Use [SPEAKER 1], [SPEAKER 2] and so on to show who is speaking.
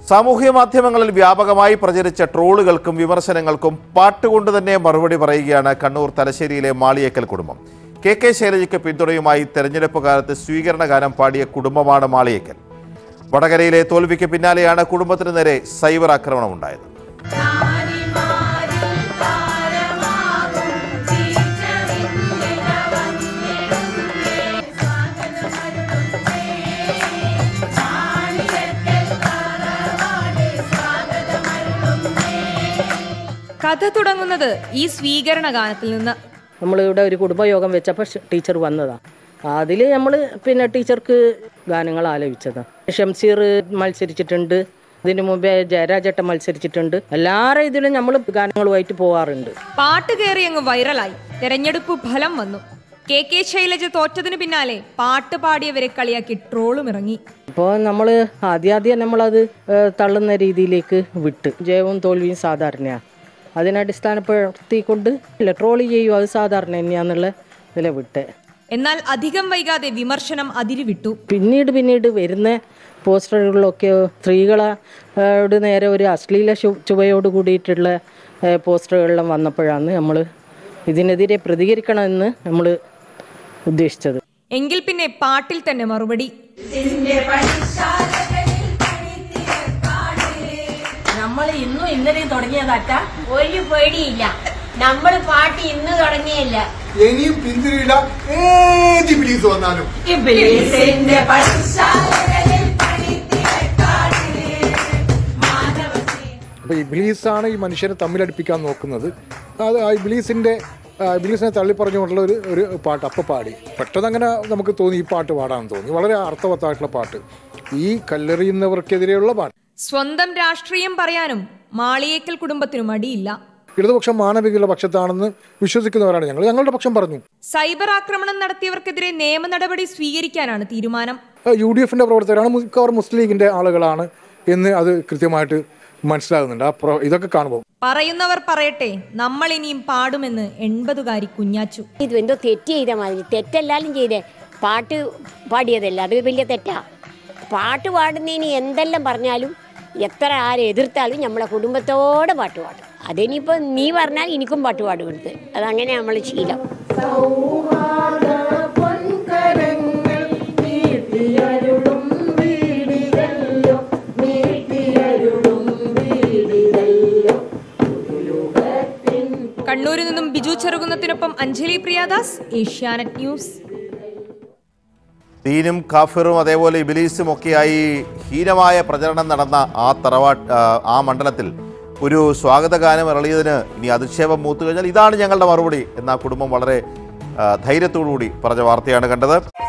[SPEAKER 1] സാമൂഹ്യ മാധ്യമങ്ങളിൽ വ്യാപകമായി പ്രചരിച്ച ട്രോളുകൾക്കും വിമർശനങ്ങൾക്കും പാട്ടുകൊണ്ട് തന്നെ മറുപടി പറയുകയാണ് കണ്ണൂർ തലശ്ശേരിയിലെ മാളിയേക്കൽ കുടുംബം കെ കെ ശൈലജയ്ക്ക് പിന്തുണയുമായി തെരഞ്ഞെടുപ്പ് കാലത്ത് സ്വീകരണ ഗാനം പാടിയ കുടുംബമാണ് മാളിയേക്കൽ വടകരയിലെ തോൽവിക്ക് പിന്നാലെയാണ് കുടുംബത്തിന് നേരെ സൈബർ ആക്രമണം ഉണ്ടായത്
[SPEAKER 2] കഥ തുടങ്ങുന്നത് ഈ സ്വീകരണ ഗാനത്തിൽ നിന്ന്
[SPEAKER 3] നമ്മളിവിടെ ഒരു കുടുംബയോഗം വെച്ചപ്പോൾ ടീച്ചർ വന്നതാണ് അതിൽ നമ്മൾ പിന്നെ ടീച്ചർക്ക് ഗാനങ്ങൾ ആലപിച്ചതാണ് ഷംസീർ മത്സരിച്ചിട്ടുണ്ട് ഇതിനു മുമ്പേ ജയരാജേട്ടൻ മത്സരിച്ചിട്ടുണ്ട് എല്ലാവരുടെ ഇതിലും നമ്മൾ ഗാനങ്ങളുമായിട്ട് പോകാറുണ്ട്
[SPEAKER 2] പാട്ട് കയറി അങ്ങ് വൈറലായി തെരഞ്ഞെടുപ്പ് ഫലം വന്നു കെ കെ ശൈലജ തോറ്റതിന് പിന്നാലെ പാട്ട് പാടിയവരെ കളിയാക്കി ട്രോളും ഇറങ്ങി
[SPEAKER 3] അപ്പോൾ നമ്മൾ ആദ്യാദ്യം നമ്മളത് ഏഹ്, തള്ളുന്ന രീതിയിലേക്ക് വിട്ട് ജയവും തോൽവിയും സാധാരണയാണ് അതിനടിസ്ഥാനപ്പെടുത്തിക്കൊണ്ട് ഇല്ല ട്രോള് ചെയ്യും അത് സാധാരണ തന്നെയാന്നുള്ള ഇതിലെ വിട്ട്
[SPEAKER 2] എന്നാൽ അധികം വൈകാതെ വിമർശനം അതിരുവിട്ടു
[SPEAKER 3] പിന്നീട് പിന്നീട് വരുന്ന പോസ്റ്ററുകളിലൊക്കെ സ്ത്രീകളെ ഏഹ്, യോട് നേരെ ഒരു അശ്ലീല ചു- ചുവയോട് കൂടിയിട്ടുള്ള ഏഹ്, പോസ്റ്ററുകളെല്ലാം വന്നപ്പോഴാണ് നമ്മൾ ഇതിനെതിരെ പ്രതികരിക്കണമെന്ന് നമ്മൾ ഉദ്ദേശിച്ചത്
[SPEAKER 2] എങ്കിൽ പിന്നെ പാട്ടിൽ തന്നെ മറുപടി
[SPEAKER 4] നമ്മൾ ഇന്നും ഇന്നലെയും തുടങ്ങിയതറ്റ
[SPEAKER 5] ഒരു പേടിയില്ല നമ്മൾ പാട്ട് ഇന്ന് തുടങ്ങിയല്ല
[SPEAKER 6] ഇനിയും പിന്തിരിയില്ല ഏത് ബിലീസ് വന്നാലും
[SPEAKER 4] ഇബിലീസിന്റെ
[SPEAKER 6] അപ്പൊ ഇബിലീസാണ് ഈ മനുഷ്യരെ തമ്മിലടുപ്പിക്കാൻ നോക്കുന്നത് അത് ആ ഇബിലീസിന്റെ ആ ഇബിലീസിനെ തള്ളിപ്പറഞ്ഞുകൊണ്ടുള്ള ഒരു ഒരു പാട്ട് അപ്പൊ പാടി പെട്ടെന്ന് അങ്ങനെ നമുക്ക് തോന്നി ഈ പാട്ട് പാടാൻ തോന്നി വളരെ അർത്ഥവത്തായിട്ടുള്ള പാട്ട് ഈ കല്ലെറിയുന്നവർക്കെതിരെയുള്ള പാട്ട്
[SPEAKER 2] സ്വന്തം രാഷ്ട്രീയം പറയാനും മാളിയേക്കൽ കുടുംബത്തിനു മടിയില്ല
[SPEAKER 6] ഇടതുപക്ഷം മാനവികരുടെ പക്ഷത്താണെന്ന് വിശ്വസിക്കുന്നവരാണ് ഞങ്ങൾ ഞങ്ങളുടെ പക്ഷം പറഞ്ഞു
[SPEAKER 2] സൈബർ ആക്രമണം നടത്തിയവർക്കെതിരെ നിയമ നടപടി സ്വീകരിക്കാനാണ് തീരുമാനം
[SPEAKER 6] യു ഡി എഫിന്റെ പ്രവർത്തകരാണ് മിക്കവാറും മുസ്ലിം ലീഗിന്റെ ആളുകളാണ് എന്ന് അത് കൃത്യമായിട്ട് മനസ്സിലാകുന്നുണ്ട് ആ പ്ര- ഇതൊക്കെ കാണുമ്പോൾ
[SPEAKER 2] പറയുന്നവർ പറയട്ടെ നമ്മൾ ഇനിയും പാടുമെന്ന് എൺപതുകാരി കുഞ്ഞാച്ചു
[SPEAKER 5] ഇത് എന്തോ തെറ്റ് ചെയ്ത മാതിരി തെറ്റല്ലാലും ചെയ്തേ പാട്ട് പാടിയതല്ല അത് വലിയ തെറ്റാ പാട്ട് പാടുന്നതിന് എന്തെല്ലാം പറഞ്ഞാലും എത്ര ആരെ എതിർത്താലും നമ്മളെ കുടുംബത്തോടെ പാട്ട് പാടും അതിനിപ്പോൾ നീ പറഞ്ഞാൽ എനിക്കും പാട്ട് പാടുകരുത് അതങ്ങനെ നമ്മൾ ശീലം
[SPEAKER 2] കണ്ണൂരിൽ നിന്നും ബിജു ചെറുകുന്നത്തിനൊപ്പം അഞ്ജലി പ്രിയാദാസ് ഏഷ്യാനെറ്റ് ന്യൂസ്
[SPEAKER 1] ദീനും കാഫിറും അതേപോലെ ഇബിലീസും ഒക്കെയായി ഹീനമായ പ്രചരണം നടന്ന ആ തറവാട്ട് ആ, ആ മണ്ഡലത്തിൽ ഒരു സ്വാഗതഗാനം ഇറളിയതിന് ഇനി അധിക്ഷേപം മൂത്തു കഴിഞ്ഞാൽ ഇതാണ് ഞങ്ങളുടെ മറുപടി എന്ന ആ കുടുംബം വളരെ ആ, ധൈര്യത്തോടു കൂടി പറഞ്ഞ വാർത്തയാണ് കണ്ടത്